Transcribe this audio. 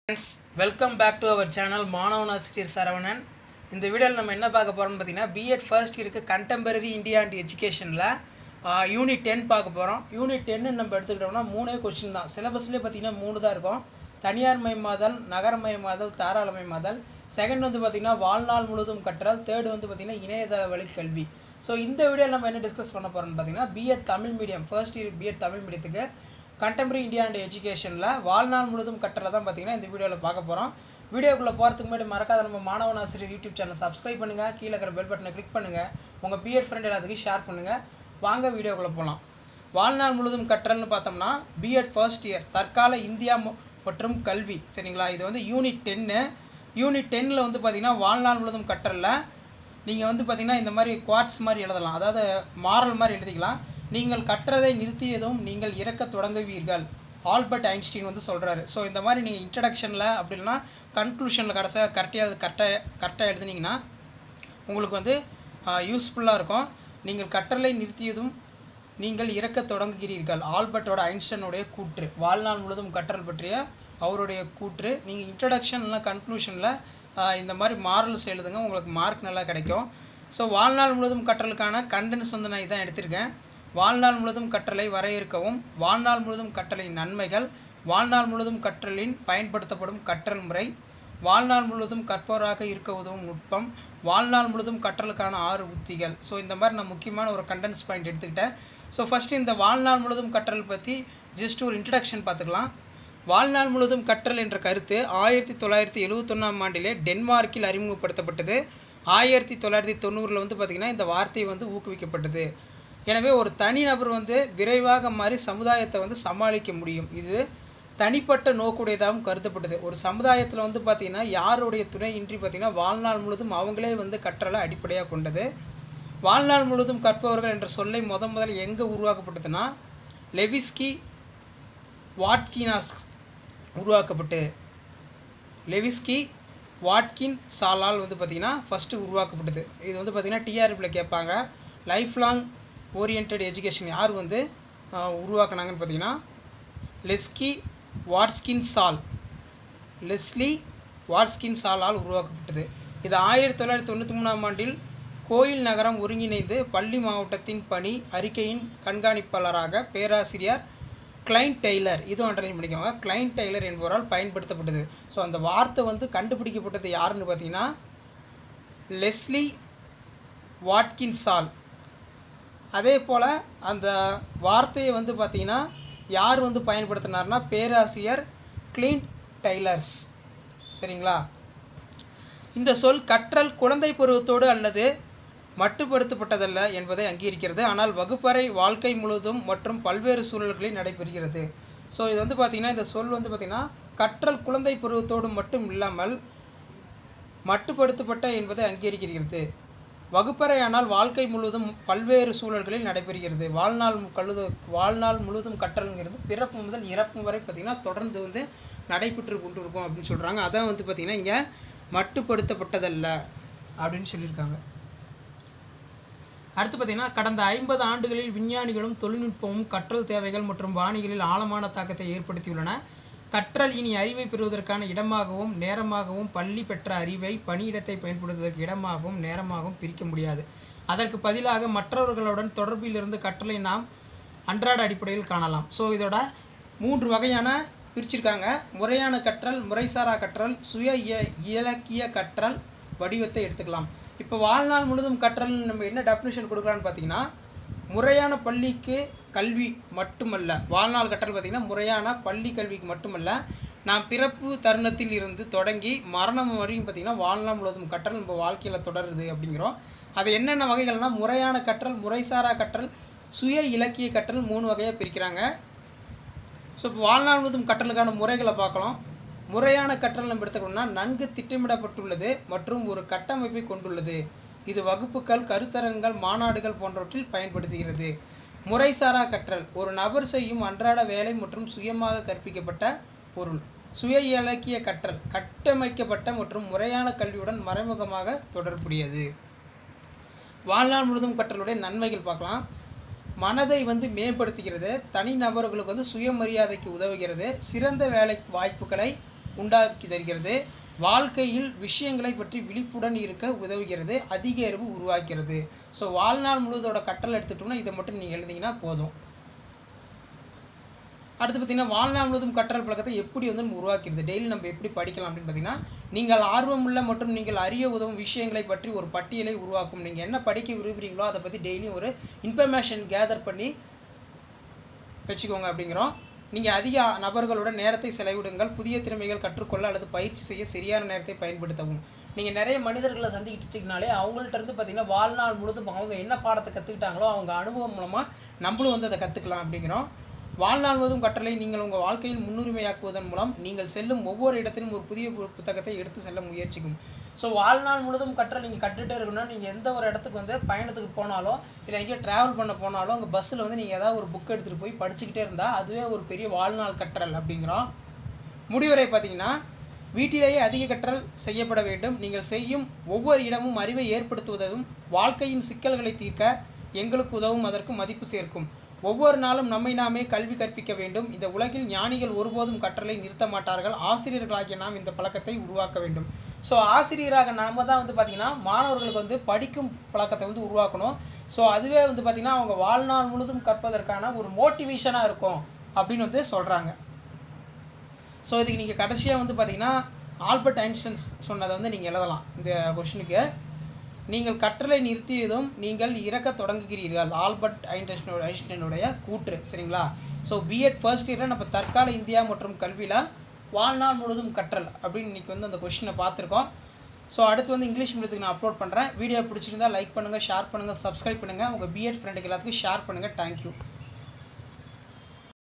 friends welcome back to our channel மாணவன் ஆசிரியர் சரவணன் இந்த வீடியோவில் நம்ம என்ன பார்க்க போகிறோம்னு பார்த்தீங்கன்னா பிஎட் ஃபர்ஸ்ட் இருக்கு கண்டெம்பரரி இந்தியா அண்ட் எஜுகேஷனில் யூனிட் டென் பார்க்க போகிறோம் யூனிட் டென்னு நம்ம எடுத்துக்கிட்டோம்னா மூணே கொஸ்டின் தான் சிலபஸ்லேயே பார்த்தீங்கன்னா மூணு தான் இருக்கும் தனியார் மயமாதல் நகரமயமாதல் தாராளமயமாதல் செகண்ட் வந்து பார்த்திங்கன்னா வாழ்நாள் முழுவதும் கற்றல் தேர்டு வந்து பார்த்திங்கன்னா இணையதள வழி கல்வி ஸோ இந்த வீடியோவில் நம்ம என்ன டிஸ்கஸ் பண்ண போகிறோம்னு பார்த்தீங்கன்னா BEd Tamil medium first year BEd Tamil மீடியத்துக்கு கண்டெம்பரரி இந்தியா அண்ட் எஜுகேஷனில் வாழ்நாள் முழுவதும் கற்றலை தான் பார்த்தீங்கன்னா இந்த வீடியோவில் பார்க்க போகிறோம் வீடியோக்குள்ளே போகிறதுக்கு முன்னாடி மறக்காத நம்ம மாணவன் ஆசிரியர் யூடியூப் சேனல் சப்ஸ்கிரைப் பண்ணுங்கள் கீழே இருக்கிற பெல் பட்டனை கிளிக் பண்ணுங்கள் உங்கள் பிஎட் ஃப்ரெண்ட் எல்லாத்துக்கும் ஷேர் பண்ணுங்கள் வாங்க வீடியோக்குள்ளே போகலாம் வாழ்நாள் முழுவதும் கற்றல்னு பார்த்தோம்னா பிஎட் ஃபர்ஸ்ட் இயர் தற்கால இந்தியா ம- மற்றும் கல்வி சரிங்களா இது வந்து யூனிட் டென்னு யூனிட் டென்னில் வந்து பார்த்திங்கன்னா வாழ்நாள் முழுவதும் கற்றலில் நீங்கள் வந்து பார்த்திங்கன்னா இந்த மாதிரி குவாட்ஸ் மாதிரி எழுதலாம் அதாவது மாரல் மாதிரி எழுதிக்கலாம் நீங்கள் கற்றதை நிறுத்தியதும் நீங்கள் இறக்கத் தொடங்குவீர்கள் ஆல்பர்ட் ஐன்ஸ்டீன் வந்து சொல்கிறாரு ஸோ இந்த மாதிரி நீங்கள் இன்ட்ரடக்ஷனில் அப்படி இல்லைனா கன்க்ளூஷனில் கடைசியாக கரெக்டாக கரெக்டாக கரெக்டாக எழுதுனீங்கன்னா உங்களுக்கு வந்து யூஸ்ஃபுல்லாக இருக்கும் நீங்கள் கற்றலை நிறுத்தியதும் நீங்கள் இறக்கத் தொடங்குகிறீர்கள் ஆல்பர்ட்டோட ஐன்ஸ்டனுடைய கூற்று வாழ்நாள் முழுவதும் கற்றல் பற்றிய அவருடைய கூற்று நீங்கள் இன்ட்ரடக்ஷன் இல்லை கன்க்ளூஷனில் இந்த மாதிரி மாரல்ஸ் எழுதுங்க உங்களுக்கு மார்க் நல்லா கிடைக்கும் ஸோ வாழ்நாள் முழுவதும் கற்றலுக்கான கண்டென்ஸ் வந்து நான் இதான் எடுத்திருக்கேன் வாழ்நாள் முழுவதும் கற்றலை வரையறுக்கவும் வாழ்நாள் முழுவதும் கற்றலின் நன்மைகள் வாழ்நாள் முழுவதும் கற்றலின் பயன்படுத்தப்படும் கற்றல் முறை வாழ்நாள் முழுவதும் கற்பவராக இருக்க உதவும் நுட்பம் வாழ்நாள் முழுவதும் கற்றலுக்கான ஆறு உத்திகள் ஸோ இந்த மாதிரி நான் முக்கியமான ஒரு கண்டென்ஸ் பாயிண்ட் எடுத்துக்கிட்டேன் ஸோ ஃபஸ்ட்டு இந்த வாழ்நாள் முழுவதும் கற்றல் பற்றி ஜஸ்ட் ஒரு இன்ட்ரடக்ஷன் பார்த்துக்கலாம் வாழ்நாள் முழுவதும் கற்றல் என்ற கருத்து ஆயிரத்தி தொள்ளாயிரத்தி எழுவத்தொன்னாம் ஆண்டிலே டென்மார்க்கில் அறிமுகப்படுத்தப்பட்டது ஆயிரத்தி தொள்ளாயிரத்தி தொண்ணூறில் வந்து பார்த்திங்கன்னா இந்த வார்த்தை வந்து ஊக்குவிக்கப்பட்டது எனவே ஒரு தனிநபர் வந்து விரைவாக மாறி சமுதாயத்தை வந்து சமாளிக்க முடியும் இது தனிப்பட்ட நோக்குடையதாகவும் கருதப்பட்டது ஒரு சமுதாயத்தில் வந்து பார்த்திங்கன்னா யாருடைய துணையின்றி பார்த்திங்கன்னா வாழ்நாள் முழுவதும் அவங்களே வந்து கற்றலை அடிப்படையாக கொண்டது வாழ்நாள் முழுவதும் கற்பவர்கள் என்ற சொல்லை முத முதல்ல எங்கே உருவாக்கப்பட்டதுன்னா லெவிஸ்கி வாட்கினாஸ் உருவாக்கப்பட்டு லெவிஸ்கி வாட்கின் சாலால் வந்து பார்த்திங்கன்னா ஃபஸ்ட்டு உருவாக்கப்பட்டது இது வந்து பார்த்திங்கன்னா டிஆர்பியில் கேட்பாங்க லைஃப் லாங் ஓரியன்ட் எஜுகேஷன் யார் வந்து ஆஹ், உருவாக்குனாங்கன்னு பார்த்தீங்கன்னா லெஸ்கி வாட்ஸ்கின் சால் லெஸ்லி வாட்ஸ்கின் சாலால் உருவாக்கப்பட்டது இது ஆயிரத்தி தொள்ளாயிரத்தி தொண்ணூற்றி மூணாம் ஆண்டில் கோயில் நகரம் ஒருங்கிணைந்து பள்ளி மாவட்டத்தின் பணி அறிக்கையின் கண்காணிப்பாளராக பேராசிரியர் கிளைன் டெய்லர் இதுவும் அண்டர்லைன் பண்ணிக்கோங்க கிளைன் டெய்லர் என்பவரால் பயன்படுத்தப்பட்டது ஸோ அந்த வார்த்தை வந்து கண்டுபிடிக்கப்பட்டது யாருன்னு பார்த்தீங்கன்னா லெஸ்லி வாட்கின் சால் அதே போல் அந்த வார்த்தையை வந்து பார்த்திங்கன்னா யார் வந்து பயன்படுத்தினார்னா பேராசிரியர் கிளீன் டெய்லர்ஸ் சரிங்களா இந்த சொல் கற்றல் குழந்தை பருவத்தோடு அல்லது மட்டுப்படுத்தப்பட்டதல்ல என்பதை அங்கீகரிக்கிறது ஆனால் வகுப்பறை வாழ்க்கை முழுவதும் மற்றும் பல்வேறு சூழல்களில் நடைபெறுகிறது ஸோ இது வந்து பார்த்திங்கன்னா இந்த சொல் வந்து பார்த்திங்கன்னா கற்றல் குழந்தை பருவத்தோடு மட்டும் இல்லாமல் மட்டுப்படுத்தப்பட்ட என்பதை அங்கீகரிக்கிறது வகுப்பறையானால் வாழ்க்கை முழுவதும் பல்வேறு சூழல்களில் நடைபெறுகிறது வாழ்நாள் மு- கழுது வாழ்நாள் முழுவதும் கற்றல்ங்கிறது பிறப்பு முதல் இறப்பு வரை பார்த்திங்கன்னா தொடர்ந்து வந்து நடைபெற்று கொண்டு இருக்கும் அப்படின்னு சொல்கிறாங்க அதான் வந்து பார்த்திங்கன்னா இங்கே மட்டுப்படுத்தப்பட்டதல்ல அப்படின்னு சொல்லியிருக்காங்க அடுத்து பார்த்தீங்கன்னா கடந்த ஐம்பது ஆண்டுகளில் விஞ்ஞானிகளும் தொழில்நுட்பமும் கற்றல் தேவைகள் மற்றும் வாணிகளில் ஆழமான தாக்கத்தை ஏற்படுத்தியுள்ளன கற்றல் இனி அறிவை பெறுவதற்கான இடமாகவும் நேரமாகவும் பள்ளி பெற்ற அறிவை பணியிடத்தை பயன்படுத்துவதற்கு இடமாகவும் நேரமாகவும் பிரிக்க முடியாது அதற்கு பதிலாக மற்றவர்களுடன் தொடர்பிலிருந்து கற்றலை நாம் அன்றாட அடிப்படையில் காணலாம் ஸோ இதோட மூன்று வகையான பிரிச்சிருக்காங்க முறையான கற்றல் முறைசாரா கற்றல் சுய இய- இலக்கிய கற்றல் வடிவத்தை எடுத்துக்கலாம் இப்போ வாழ்நாள் முழுதும் கற்றல் நம்ம என்ன டெஃபினேஷன் கொடுக்கலான்னு பார்த்தீங்கன்னா முறையான பள்ளிக்கு கல்வி மட்டுமல்ல வாழ்நாள் கற்றல் பார்த்திங்கன்னா முறையான பள்ளி கல்விக்கு மட்டுமல்ல நாம் பிறப்பு தருணத்தில் இருந்து தொடங்கி மரணம் வரையும் பார்த்திங்கன்னா வாழ்நாள் முழுவதும் கற்றல் நம்ம வாழ்க்கையில் தொடருது அப்படிங்கிறோம் அது என்னென்ன வகைகள்னா முறையான கற்றல் முறைசாரா கற்றல் சுய இலக்கிய கற்றல் மூணு வகையாக பிரிக்கிறாங்க ஸோ இப்போ வாழ்நாள் முழுவதும் கற்றலுக்கான முறைகளை பார்க்கலாம் முறையான கற்றல் நம்ம எடுத்துக்கணும்னா நன்கு திட்டமிடப்பட்டுள்ளது மற்றும் ஒரு கட்டமைப்பை கொண்டுள்ளது இது வகுப்புகள் கருத்தரங்குகள் மாநாடுகள் போன்றவற்றில் பயன்படுத்துகிறது முறைசாரா கற்றல் ஒரு நபர் செய்யும் அன்றாட வேலை மற்றும் சுயமாக கற்பிக்கப்பட்ட பொருள் சுய இலக்கிய கற்றல் கட்டமைக்கப்பட்ட மற்றும் முறையான கல்வியுடன் மறைமுகமாக தொடர்புடையது வாழ்நாள் முழுவதும் கற்றலுடைய நன்மைகள் பார்க்கலாம் மனதை வந்து மேம்படுத்துகிறது தனி நபர்களுக்கு வந்து சுயமரியாதைக்கு உதவுகிறது சிறந்த வேலை வாய்ப்புகளை உண்டாக்கி தருகிறது வாழ்க்கையில் விஷயங்களை பற்றி விழிப்புடன் இருக்க உதவுகிறது அதிக அறிவு உருவாக்கிறது ஸோ வாழ்நாள் முழுவதோட கற்றல் எடுத்துட்டோம்னா இதை மட்டும் நீங்கள் எழுதிங்கன்னா போதும் அடுத்து பார்த்தீங்கன்னா வாழ்நாள் முழுவதும் கற்றல் பழக்கத்தை எப்படி வந்து நம்ம உருவாக்கிறது டெய்லி நம்ம எப்படி படிக்கலாம் அப்படின்னு பார்த்தீங்கன்னா நீங்கள் ஆர்வமுள்ள மற்றும் நீங்கள் அறிய உதவும் விஷயங்களை பற்றி ஒரு பட்டியலை உருவாக்கும் நீங்கள் என்ன படிக்க விரும்புகிறீங்களோ அதை பற்றி டெய்லியும் ஒரு இன்ஃபர்மேஷன் கேதர் பண்ணி வச்சுக்கோங்க அப்படிங்கிறோம் நீங்கள் அதிக நபர்களுடன் நேரத்தை செலவிடுங்கள் புதிய திறமைகள் கற்றுக்கொள்ள அல்லது பயிற்சி செய்ய சரியான நேரத்தை பயன்படுத்தவும் நீங்கள் நிறைய மனிதர்களை சந்திக்கிட்டுச்சிங்கனாலே அவங்கள்ட்ட இருந்து பார்த்தீங்கன்னா வாழ்நாள் முழுதும் அவங்க என்ன பாடத்தை கற்றுக்கிட்டாங்களோ அவங்க அனுபவம் மூலமாக நம்மளும் வந்து அதை கற்றுக்கலாம் அப்படிங்கிறோம் வாழ்நாள் முழுவதும் கற்றலை நீங்கள் உங்கள் வாழ்க்கையில் முன்னுரிமையாக்குவதன் மூலம் நீங்கள் செல்லும் ஒவ்வொரு இடத்திலும் ஒரு புதிய பு- புத்தகத்தை எடுத்து செல்ல முயற்சிக்கும் ஸோ வாழ்நாள் முழுதும் கற்றல் நீங்கள் கற்றுட்டே இருக்கணும்னா நீங்கள் எந்த ஒரு இடத்துக்கு வந்து பயணத்துக்கு போனாலும் இல்லை எங்கேயோ ட்ராவல் பண்ண போனாலும் அங்கே பஸ்ஸில் வந்து நீங்கள் ஏதாவது ஒரு புக் எடுத்துகிட்டு போய் படிச்சுக்கிட்டே இருந்தால் அதுவே ஒரு பெரிய வாழ்நாள் கற்றல் அப்படிங்கிறோம் முடிவுரை பார்த்தீங்கன்னா வீட்டிலேயே அதிக கற்றல் செய்யப்பட வேண்டும் நீங்கள் செய்யும் ஒவ்வொரு இடமும் அறிவை ஏற்படுத்துவதும் வாழ்க்கையின் சிக்கல்களை தீர்க்க எங்களுக்கு உதவும் அதற்கு மதிப்பு சேர்க்கும் ஒவ்வொரு நாளும் நம்மை நாமே கல்வி கற்பிக்க வேண்டும் இந்த உலகில் ஞானிகள் ஒருபோதும் கற்றலை நிறுத்த மாட்டார்கள் ஆசிரியர்களாகிய நாம் இந்த பழக்கத்தை உருவாக்க வேண்டும் ஸோ ஆசிரியராக நாம தான் வந்து பார்த்திங்கன்னா மாணவர்களுக்கு வந்து படிக்கும் பழக்கத்தை வந்து உருவாக்கணும் ஸோ அதுவே வந்து பார்த்திங்கன்னா அவங்க வாழ்நாள் முழுதும் கற்பதற்கான ஒரு மோட்டிவேஷனாக இருக்கும் அப்படின்னு வந்து சொல்கிறாங்க ஸோ இதுக்கு நீங்கள் கடைசியாக வந்து பார்த்தீங்கன்னா ஆல்பர்ட் ஐன்ஸ்டைன்ஸ் சொன்னதை வந்து நீங்கள் எழுதலாம் இந்த கொஷனுக்கு நீங்கள் கற்றலை நிறுத்தியதும் நீங்கள் இறக்க தொடங்குகிறீர்கள் ஆல்பர்ட் ஐன்ஸ்டைனோட ஐன்ஸ்டைனுடைய கூற்று சரிங்களா ஸோ பிஎட் ஃபர்ஸ்ட் இயரில் நம்ம தற்கால இந்தியா மற்றும் கல்வியில் வாழ்நாள் முழுவதும் கற்றல் அப்படின்னு இன்றைக்கி வந்து அந்த கொஷினை பார்த்துருக்கோம் ஸோ அடுத்து வந்து இங்கிலீஷ் மீடியத்துக்கு நான் அப்லோட் பண்ணுறேன் வீடியோ பிடிச்சிருந்தா லைக் பண்ணுங்கள் ஷேர் பண்ணுங்கள் சப்ஸ்கிரைப் பண்ணுங்கள் உங்கள் பிஎட் ஃப்ரெண்டுக்கு எல்லாத்துக்கும் ஷேர் பண்ணுங்கள் தேங்க்யூ